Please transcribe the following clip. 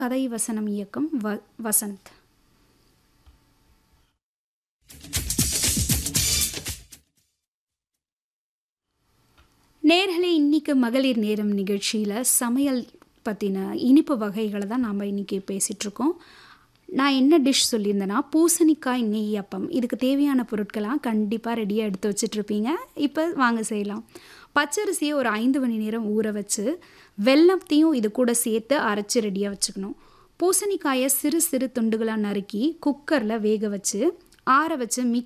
கதை வசனம் இயக்கம் வ வசந்த் நேர்களே இன்னைக்கு மகளிர் நேரம் நிகழ்ச்சியில் சமையல் பற்றின இனிப்பு வகைகளை தான் நாம் இன்றைக்கி பேசிகிட்ருக்கோம் நான் என்ன டிஷ் சொல்லியிருந்தேன்னா பூசணிக்காய் நெய் அப்பம் இதுக்கு தேவையான பொருட்கள்லாம் கண்டிப்பாக ரெடியாக எடுத்து வச்சிட்ருப்பீங்க இப்போ வாங்க செய்யலாம் பச்சரிசியை ஒரு ஐந்து மணி நேரம் ஊற வச்சு வெள்ளத்தையும் இது கூட சேர்த்து அரைச்சி ரெடியாக வச்சுக்கணும் பூசணிக்காயை சிறு சிறு துண்டுகளாக நறுக்கி குக்கரில் வேக வச்சு ஆற வச்சு மிக்ஸ்